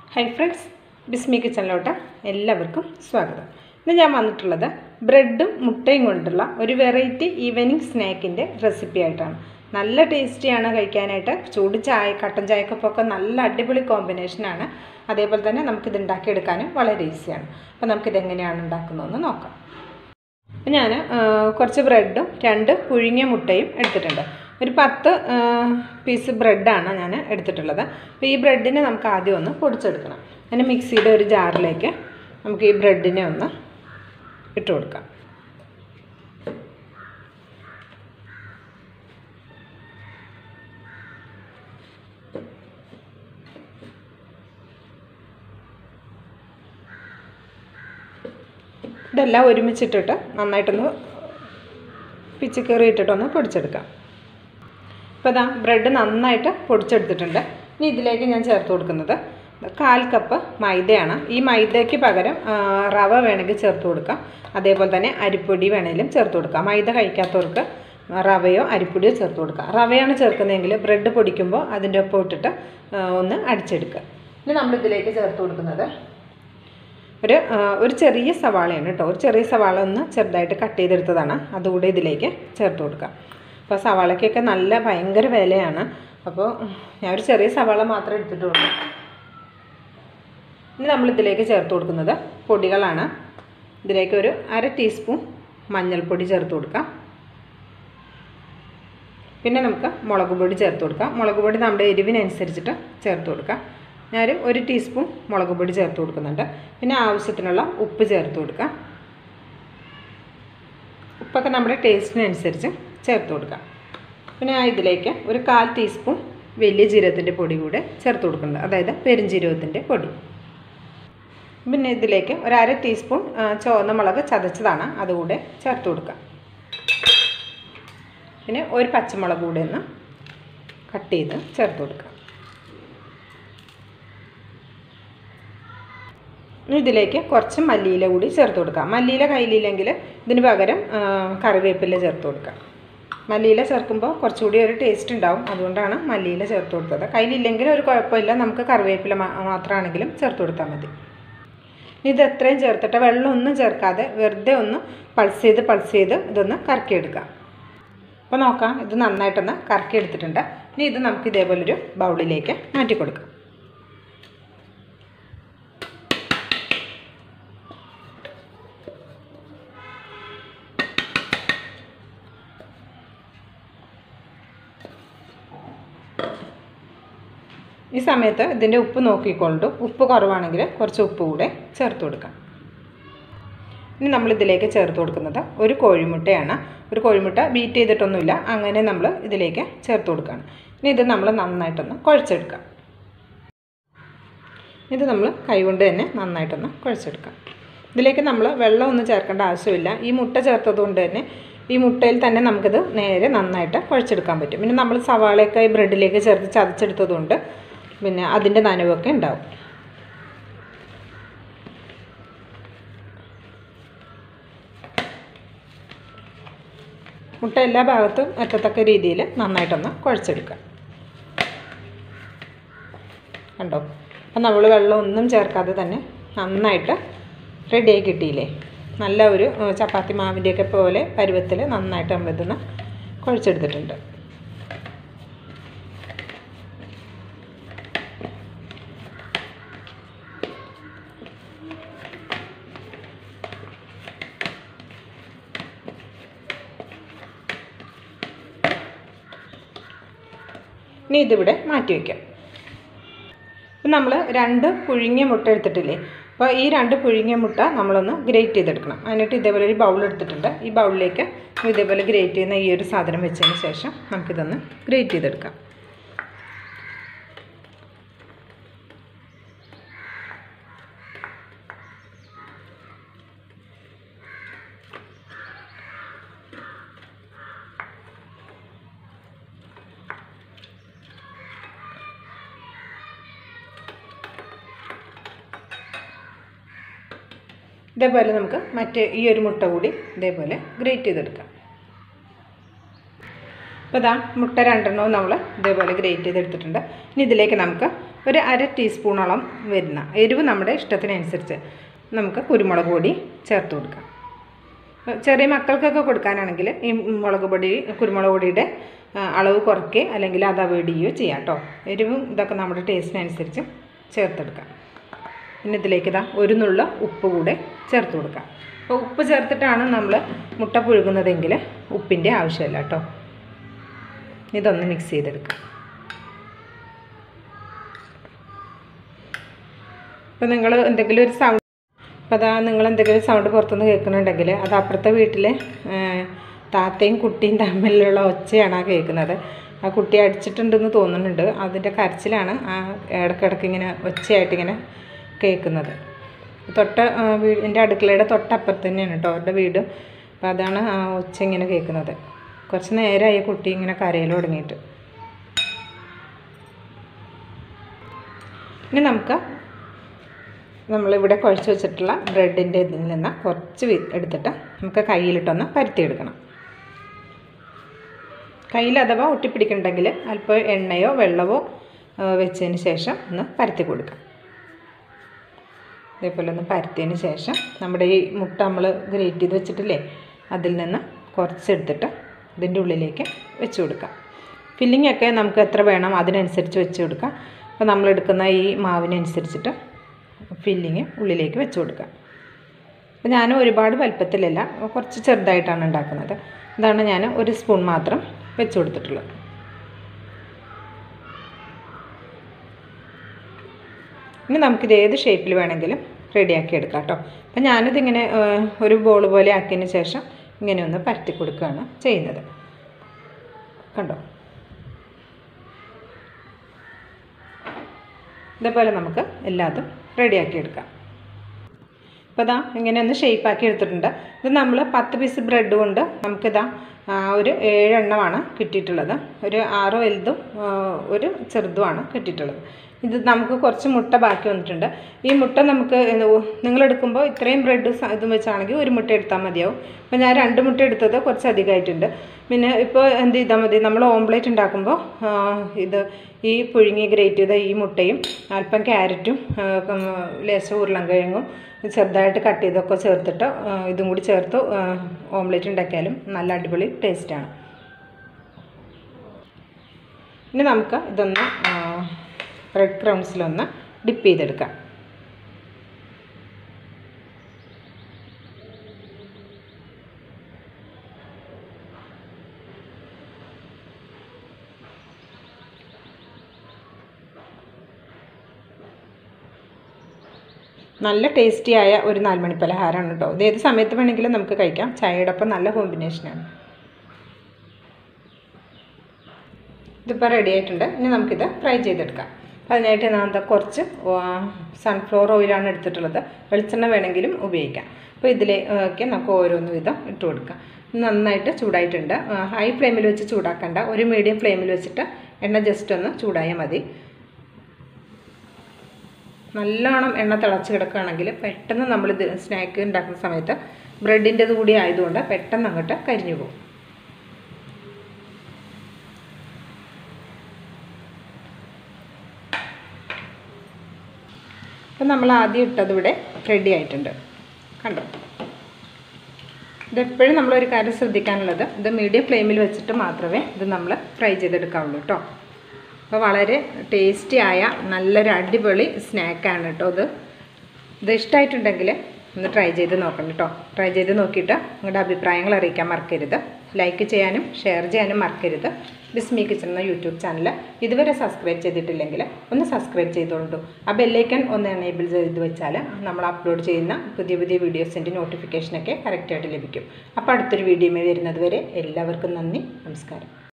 hi friends ബിസ്മി കിച്ചണിലോട്ട് എല്ലാവർക്കും സ്വാഗതം ഇന്ന് ഞാൻ വന്നിട്ടുള്ളത് ബ്രെഡും മുട്ടയും കൊണ്ടുള്ള ഒരു വെറൈറ്റി ഈവനിങ് സ്നാക്കിൻ്റെ റെസിപ്പി ആയിട്ടാണ് നല്ല ടേസ്റ്റിയാണ് കഴിക്കാനായിട്ട് ചൂട് ചായ കട്ടൻ ചായക്കൊപ്പമൊക്കെ നല്ല അടിപൊളി കോമ്പിനേഷനാണ് അതേപോലെ തന്നെ നമുക്കിത് ഉണ്ടാക്കിയെടുക്കാനും വളരെ ഈസിയാണ് അപ്പോൾ നമുക്കിത് എങ്ങനെയാണ് ഉണ്ടാക്കുന്നതെന്ന് നോക്കാം അപ്പോൾ ഞാൻ കുറച്ച് ബ്രെഡും രണ്ട് പുഴുങ്ങിയ മുട്ടയും എടുത്തിട്ടുണ്ട് ഒരു പത്ത് പീസ് ബ്രെഡാണ് ഞാൻ എടുത്തിട്ടുള്ളത് അപ്പോൾ ഈ ബ്രെഡിനെ നമുക്ക് ആദ്യം ഒന്ന് പൊടിച്ചെടുക്കണം അതിന് മിക്സിയുടെ ഒരു ജാറിലേക്ക് നമുക്ക് ഈ ബ്രെഡിനെ ഒന്ന് ഇട്ട് കൊടുക്കാം ഇതെല്ലാം ഒരുമിച്ചിട്ടിട്ട് നന്നായിട്ടൊന്ന് പിച്ച് കയറി ഇട്ടിട്ടൊന്ന് പൊടിച്ചെടുക്കാം ഇപ്പോൾ ഇതാ ബ്രെഡ് നന്നായിട്ട് പൊടിച്ചെടുത്തിട്ടുണ്ട് ഇനി ഇതിലേക്ക് ഞാൻ ചേർത്ത് കൊടുക്കുന്നത് കാൽ കപ്പ് മൈദയാണ് ഈ മൈദയ്ക്ക് പകരം റവ വേണമെങ്കിൽ ചേർത്ത് കൊടുക്കാം അതേപോലെ തന്നെ അരിപ്പൊടി വേണമെങ്കിലും ചേർത്ത് കൊടുക്കാം മൈദ കഴിക്കാത്തവർക്ക് റവയോ അരിപ്പൊടിയോ ചേർത്ത് കൊടുക്കാം റവയാണ് ചേർക്കുന്നതെങ്കിൽ ബ്രെഡ് പൊടിക്കുമ്പോൾ അതിൻ്റെ ഒപ്പം ഇട്ടിട്ട് ഒന്ന് അടിച്ചെടുക്കുക ഇനി നമ്മളിതിലേക്ക് ചേർത്ത് കൊടുക്കുന്നത് ഒരു ഒരു ചെറിയ സവാളയാണ് കേട്ടോ ഒരു ചെറിയ സവാള ഒന്ന് ചെറുതായിട്ട് കട്ട് ചെയ്തെടുത്തതാണ് അതുകൂടെ ഇതിലേക്ക് ചേർത്ത് കൊടുക്കാം അപ്പോൾ സവാളയ്ക്കൊക്കെ നല്ല ഭയങ്കര വിലയാണ് അപ്പോൾ ഞാൻ ഒരു ചെറിയ സവാള മാത്രമേ എടുത്തിട്ടുള്ളൂ ഇനി നമ്മളിതിലേക്ക് ചേർത്ത് കൊടുക്കുന്നത് പൊടികളാണ് ഇതിലേക്ക് ഒരു അര ടീസ്പൂൺ മഞ്ഞൾപ്പൊടി ചേർത്ത് കൊടുക്കാം പിന്നെ നമുക്ക് മുളക് പൊടി ചേർത്ത് കൊടുക്കാം മുളക് പൊടി നമ്മുടെ എരിവിനനുസരിച്ചിട്ട് ചേർത്ത് കൊടുക്കാം ഞാൻ ഒരു ടീസ്പൂൺ മുളക് പൊടി ചേർത്ത് കൊടുക്കുന്നുണ്ട് പിന്നെ ആവശ്യത്തിനുള്ള ഉപ്പ് ചേർത്ത് കൊടുക്കാം ഉപ്പൊക്കെ നമ്മുടെ ടേസ്റ്റിനനുസരിച്ച് ചേർത്ത് കൊടുക്കാം പിന്നെ ഇതിലേക്ക് ഒരു കാൽ ടീസ്പൂൺ വലിയ ജീരകത്തിൻ്റെ പൊടി കൂടെ ചേർത്ത് കൊടുക്കുന്നുണ്ട് അതായത് പെരുംജീരകത്തിൻ്റെ പൊടി പിന്നെ ഇതിലേക്ക് ഒരു അര ടീസ്പൂൺ ചുവന്ന മുളക് ചതച്ചതാണ് അതുകൂടെ ചേർത്ത് കൊടുക്കാം പിന്നെ ഒരു പച്ചമുളക് കൂടെ ഒന്ന് കട്ട് ചെയ്ത് ചേർത്ത് കൊടുക്കാം ഇതിലേക്ക് കുറച്ച് മല്ലിയില കൂടി ചേർത്ത് കൊടുക്കാം മല്ലിയില കയ്യിലില്ലെങ്കിൽ ഇതിന് പകരം കറിവേപ്പില ചേർത്ത് കൊടുക്കാം മല്ലിയില ചേർക്കുമ്പോൾ കുറച്ചുകൂടി ഒരു ടേസ്റ്റ് ഉണ്ടാവും അതുകൊണ്ടാണ് മല്ലിയില ചേർത്ത് കൊടുത്തത് കയ്യിലില്ലെങ്കിൽ ഒരു കുഴപ്പമില്ല നമുക്ക് കറിവേപ്പില മാത്രമാണെങ്കിലും ചേർത്ത് കൊടുത്താൽ മതി ഇത് എത്രയും ചേർത്തിട്ട് വെള്ളമൊന്നും ചേർക്കാതെ വെറുതെ ഒന്ന് പൾസ് ചെയ്ത് പൾസ് ചെയ്ത് ഇതൊന്ന് കറക്കിയെടുക്കാം അപ്പോൾ നോക്കാം ഇത് നന്നായിട്ടൊന്ന് കറക്കി എടുത്തിട്ടുണ്ട് ഇനി ഇത് നമുക്ക് ഇതേപോലൊരു ബൗളിലേക്ക് മാറ്റി കൊടുക്കാം ഈ സമയത്ത് ഇതിൻ്റെ ഉപ്പ് നോക്കിക്കൊണ്ട് ഉപ്പ് കുറവാണെങ്കിൽ കുറച്ച് ഉപ്പ് കൂടെ ചേർത്ത് കൊടുക്കാം ഇനി നമ്മൾ ഇതിലേക്ക് ചേർത്ത് കൊടുക്കുന്നത് ഒരു കോഴിമുട്ടയാണ് ഒരു കോഴിമുട്ട ബീറ്റ് ചെയ്തിട്ടൊന്നുമില്ല അങ്ങനെ നമ്മൾ ഇതിലേക്ക് ചേർത്ത് കൊടുക്കുകയാണ് ഇനി ഇത് നമ്മൾ നന്നായിട്ടൊന്ന് കുഴച്ചെടുക്കാം ഇത് നമ്മൾ കൈകൊണ്ട് തന്നെ നന്നായിട്ടൊന്ന് കുഴച്ചെടുക്കാം ഇതിലേക്ക് നമ്മൾ വെള്ളമൊന്നും ചേർക്കേണ്ട ആവശ്യമില്ല ഈ മുട്ട ചേർത്തത് കൊണ്ട് തന്നെ ഈ മുട്ടയിൽ തന്നെ നമുക്കിത് നേരെ നന്നായിട്ട് കുഴച്ചെടുക്കാൻ പറ്റും പിന്നെ നമ്മൾ സവാളയൊക്കെ ഈ ബ്രെഡിലേക്ക് ചേർത്ത് ചതച്ചെടുത്തതുകൊണ്ട് പിന്നെ അതിൻ്റെ നനവൊക്കെ ഉണ്ടാവും മുട്ട എല്ലാ ഭാഗത്തും എത്തത്തക്ക രീതിയിൽ നന്നായിട്ടൊന്ന് കുഴച്ചെടുക്കുക കണ്ടോ അപ്പം നമ്മൾ വെള്ളം ഒന്നും ചേർക്കാതെ തന്നെ നന്നായിട്ട് റെഡിയായി കിട്ടിയില്ലേ നല്ല ഒരു ചപ്പാത്തി മാവിൻ്റെയൊക്കെ പോലെ പരുവത്തിൽ നന്നായിട്ട് നമ്മളിതൊന്ന് കുഴച്ചെടുത്തിട്ടുണ്ട് ഇനി ഇതിവിടെ മാറ്റി വയ്ക്കാം ഇപ്പം നമ്മൾ രണ്ട് പുഴുങ്ങിയ മുട്ട എടുത്തിട്ടില്ലേ അപ്പോൾ ഈ രണ്ട് പുഴുങ്ങിയ മുട്ട നമ്മളൊന്ന് ഗ്രേറ്റ് ചെയ്തെടുക്കണം അതിനായിട്ട് ഇതേപോലെ ഒരു ബൗൾ എടുത്തിട്ടുണ്ട് ഈ ബൗളിലേക്ക് ഇതേപോലെ ഗ്രേറ്റ് ചെയ്യുന്ന ഈ ഒരു സാധനം വെച്ചതിന് ശേഷം നമുക്കിതൊന്ന് ഗ്രേറ്റ് ചെയ്തെടുക്കാം ഇതേപോലെ നമുക്ക് മറ്റേ ഈ ഒരു മുട്ട കൂടി ഇതേപോലെ ഗ്രേറ്റ് ചെയ്തെടുക്കാം ഇപ്പോൾ ഇതാ മുട്ട രണ്ടെണ്ണവും നമ്മൾ ഇതേപോലെ ഗ്രേറ്റ് ചെയ്തെടുത്തിട്ടുണ്ട് ഇനി ഇതിലേക്ക് നമുക്ക് ഒരു അര ടീസ്പൂണോളം വരുന്ന എരിവ് നമ്മുടെ ഇഷ്ടത്തിനനുസരിച്ച് നമുക്ക് കുരുമുളക് പൊടി ചേർത്ത് കൊടുക്കാം ചെറിയ മക്കൾക്കൊക്കെ കൊടുക്കാനാണെങ്കിൽ ഈ മുളക് പൊടി കുരുമുളക് പൊടിയുടെ ആ, അളവ് കുറയ്ക്കുക അല്ലെങ്കിൽ അത് അവോയ്ഡ് ചെയ്യുകയോ ചെയ്യാം കേട്ടോ എരിവും ഇതൊക്കെ നമ്മുടെ ടേസ്റ്റിനനുസരിച്ച് ചേർത്തെടുക്കാം പിന്നെ ഇതിലേക്ക് ഇതാ ഒരു നുള്ള ഉപ്പ് കൂടെ ചേർത്ത് കൊടുക്കാം അപ്പോൾ ഉപ്പ് ചേർത്തിട്ടാണ് നമ്മൾ മുട്ട പുഴുകുന്നതെങ്കിൽ ഉപ്പിൻ്റെ ആവശ്യമില്ല കേട്ടോ ഇതൊന്ന് മിക്സ് ചെയ്തെടുക്കാം അപ്പോൾ നിങ്ങൾ എന്തെങ്കിലും ഒരു സൗണ്ട് അപ്പോൾ അതാ നിങ്ങൾ എന്തെങ്കിലും സൗണ്ട് പുറത്തുനിന്ന് കേൾക്കുന്നുണ്ടെങ്കിൽ അത് അപ്പുറത്തെ വീട്ടിലെ ഏഹ്, താത്തയും കുട്ടിയും തമ്മിലുള്ള ഒച്ചയാണ് ആ കേൾക്കുന്നത് ആ കുട്ടി അടിച്ചിട്ടുണ്ടെന്ന് തോന്നുന്നുണ്ട് അതിൻ്റെ കരച്ചിലാണ് ആ ഇടയ്ക്കിടയ്ക്ക് ഇങ്ങനെ ഒച്ചയായിട്ട് ഇങ്ങനെ കേൾക്കുന്നത് തൊട്ട ആ, വീ- എൻ്റെ അടുക്കളയുടെ തൊട്ടപ്പുറത്ത് തന്നെയാണ് കേട്ടോ അവരുടെ വീട് അപ്പോൾ അതാണ് ആ ഒച്ച ഇങ്ങനെ കേൾക്കുന്നത് കുറച്ച് നേരമായി കുട്ടി ഇങ്ങനെ കരയിൽ തുടങ്ങിയിട്ട് ഇനി നമുക്ക് നമ്മളിവിടെ കുഴച്ച് വെച്ചിട്ടുള്ള ബ്രെഡിൻ്റെ ഇതിൽ നിന്ന് കുറച്ച് വി- എടുത്തിട്ട് നമുക്ക് കയ്യിലിട്ടൊന്ന് പരത്തിയെടുക്കണം കയ്യിൽ അഥവാ ഒട്ടിപ്പിടിക്കണമെങ്കിൽ അല്പം എണ്ണയോ വെള്ളമോ ആ, വെച്ചതിന് ശേഷം ഒന്ന് പരത്തി കൊടുക്കാം ഇതേപോലെ ഒന്ന് പരത്തിയതിന് ശേഷം നമ്മുടെ ഈ മുട്ട നമ്മൾ ഗ്രേറ്റ് ചെയ്ത് വെച്ചിട്ടില്ലേ അതിൽ നിന്ന് കുറച്ചെടുത്തിട്ട് ഇതിൻ്റെ ഉള്ളിലേക്ക് വെച്ച് കൊടുക്കാം ഫില്ലിംഗ് ഒക്കെ നമുക്ക് എത്ര വേണം അതിനനുസരിച്ച് വെച്ച് കൊടുക്കാം അപ്പോൾ നമ്മൾ എടുക്കുന്ന ഈ മാവിനനുസരിച്ചിട്ട് ഫില്ലിങ് ഉള്ളിലേക്ക് വെച്ച് കൊടുക്കാം അപ്പോൾ ഞാൻ ഒരുപാട് വലുപ്പത്തിലല്ല കുറച്ച് ചെറുതായിട്ടാണ് ഉണ്ടാക്കുന്നത് ഇതാണ് ഞാൻ ഒരു സ്പൂൺ മാത്രം വെച്ച് കൊടുത്തിട്ടുള്ളത് ഇനി നമുക്കിത് ഏത് ഷേപ്പിൽ വേണമെങ്കിലും റെഡിയാക്കി എടുക്കാം കേട്ടോ അപ്പം ഞാനിതിങ്ങനെ ഏഹ്, ഒരു ബോൾ പോലെ ആക്കിയതിന് ശേഷം ഇങ്ങനെ ഒന്ന് പരത്തി കൊടുക്കുകയാണ് ചെയ്യുന്നത് കണ്ടോ ഇതേപോലെ നമുക്ക് എല്ലാതും റെഡിയാക്കി എടുക്കാം അപ്പോൾ ഇതാ ഇങ്ങനെ ഒന്ന് ഷേപ്പാക്കി എടുത്തിട്ടുണ്ട് ഇത് നമ്മൾ പത്ത് പീസ് ബ്രെഡ് കൊണ്ട് നമുക്കിതാ ആ, ഒരു ഏഴെണ്ണമാണ് കിട്ടിയിട്ടുള്ളത് ഒരു ആറ് വലുതും ആ, ഒരു ചെറുതുമാണ് കിട്ടിയിട്ടുള്ളത് ഇത് നമുക്ക് കുറച്ച് മുട്ട ബാക്കി വന്നിട്ടുണ്ട് ഈ മുട്ട നമുക്ക് നിങ്ങളെടുക്കുമ്പോൾ ഇത്രയും ബ്രെഡ് ഇതും വെച്ചാണെങ്കിൽ ഒരു മുട്ട എടുത്താൽ മതിയാവും അപ്പോൾ ഞാൻ രണ്ട് മുട്ട എടുത്തത് കുറച്ച് അധികമായിട്ടുണ്ട് പിന്നെ ഇപ്പോൾ എന്ത് ചെയ്താൽ മതി നമ്മൾ ഓംപ്ലേറ്റ് ഉണ്ടാക്കുമ്പോൾ ആ, ഇത് ഈ പുഴുങ്ങി ഗ്രേറ്റ് ചെയ്ത ഈ മുട്ടയും അല്പം ക്യാരറ്റും ആ, ഉം, ലേശം ഉരുളൻകിഴങ്ങും ചെറുതായിട്ട് കട്ട് ചെയ്തൊക്കെ ചേർത്തിട്ട് ആ, ഇതും കൂടി ചേർത്ത് ഓംലേറ്റ് ഉണ്ടാക്കിയാലും നല്ല അടിപൊളി ടേസ്റ്റാണ് ഇനി നമുക്ക് ഇതൊന്ന് ബ്രെഡ് ക്രൗൺസിലൊന്ന് ഡിപ്പ് ചെയ്തെടുക്കാം നല്ല ടേസ്റ്റിയായ ഒരു നാലുമണി പലഹാരമാണ് കേട്ടോ ഇത് ഏത് സമയത്ത് വേണമെങ്കിലും നമുക്ക് കഴിക്കാം ചായയുടെ ഒപ്പം നല്ല കോമ്പിനേഷനാണ് ഇതിപ്പോൾ റെഡി ആയിട്ടുണ്ട് ഇനി നമുക്കിത് ഫ്രൈ ചെയ്തെടുക്കാം അപ്പോൾ അതിനായിട്ട് ഞാൻ എന്താ കുറച്ച് സൺഫ്ലവർ ഓയിലാണ് എടുത്തിട്ടുള്ളത് വെളിച്ചെണ്ണ വേണമെങ്കിലും ഉപയോഗിക്കാം അപ്പോൾ ഇതിലേക്ക് നമുക്ക് ഓരോന്ന് വിധം ഇട്ട് കൊടുക്കാം നന്നായിട്ട് ചൂടായിട്ടുണ്ട് ഹൈ ഫ്ലെയിമിൽ വെച്ച് ചൂടാക്കണ്ട ഒരു മീഡിയം ഫ്ലെയിമിൽ വെച്ചിട്ട് എണ്ണ ജസ്റ്റ് ഒന്ന് ചൂടായാൽ മതി നല്ലോണം എണ്ണ തിളച്ച് കിടക്കുകയാണെങ്കിൽ പെട്ടെന്ന് നമ്മളിത് സ്നാക്ക് ഉണ്ടാക്കുന്ന സമയത്ത് ബ്രെഡിൻ്റെത് കൂടി ആയതുകൊണ്ട് പെട്ടെന്ന് അങ്ങോട്ട് കരിഞ്ഞു പോകും അപ്പം നമ്മൾ ആദ്യം ഇട്ടത് ഇവിടെ റെഡി ആയിട്ടുണ്ട് കണ്ടോ ഇതെപ്പോഴും നമ്മളൊരു കാര്യം ശ്രദ്ധിക്കാനുള്ളത് ഇത് മീഡിയം ഫ്ലെയിമിൽ വെച്ചിട്ട് മാത്രമേ ഇത് നമ്മൾ ഫ്രൈ ചെയ്തെടുക്കാവുള്ളൂ കേട്ടോ അപ്പോൾ വളരെ ടേസ്റ്റി ആയ നല്ലൊരു അടിപൊളി സ്നാക്കാണ് കേട്ടോ ഇത് ഇത് ഇഷ്ടമായിട്ടുണ്ടെങ്കിൽ ഒന്ന് ട്രൈ ചെയ്ത് നോക്കണം കേട്ടോ ട്രൈ ചെയ്ത് നോക്കിയിട്ട് നിങ്ങളുടെ അഭിപ്രായങ്ങൾ അറിയിക്കാൻ മറക്കരുത് ലൈക്ക് ചെയ്യാനും ഷെയർ ചെയ്യാനും മറക്കരുത് ബിസ്മി കിച്ചൺ എന്ന യൂട്യൂബ് ചാനൽ ഇതുവരെ സബ്സ്ക്രൈബ് ചെയ്തിട്ടില്ലെങ്കിൽ ഒന്ന് സബ്സ്ക്രൈബ് ചെയ്തോളൂ ആ ബെല്ലൈക്കൺ ഒന്ന് എനേബിൾ ചെയ്ത് വെച്ചാൽ നമ്മൾ അപ്ലോഡ് ചെയ്യുന്ന പുതിയ പുതിയ വീഡിയോസിൻ്റെ നോട്ടിഫിക്കേഷനൊക്കെ കറക്റ്റായിട്ട് ലഭിക്കും അപ്പോൾ അടുത്തൊരു വീഡിയോയിൽ വരുന്നത് വരെ എല്ലാവർക്കും നന്ദി നമസ്കാരം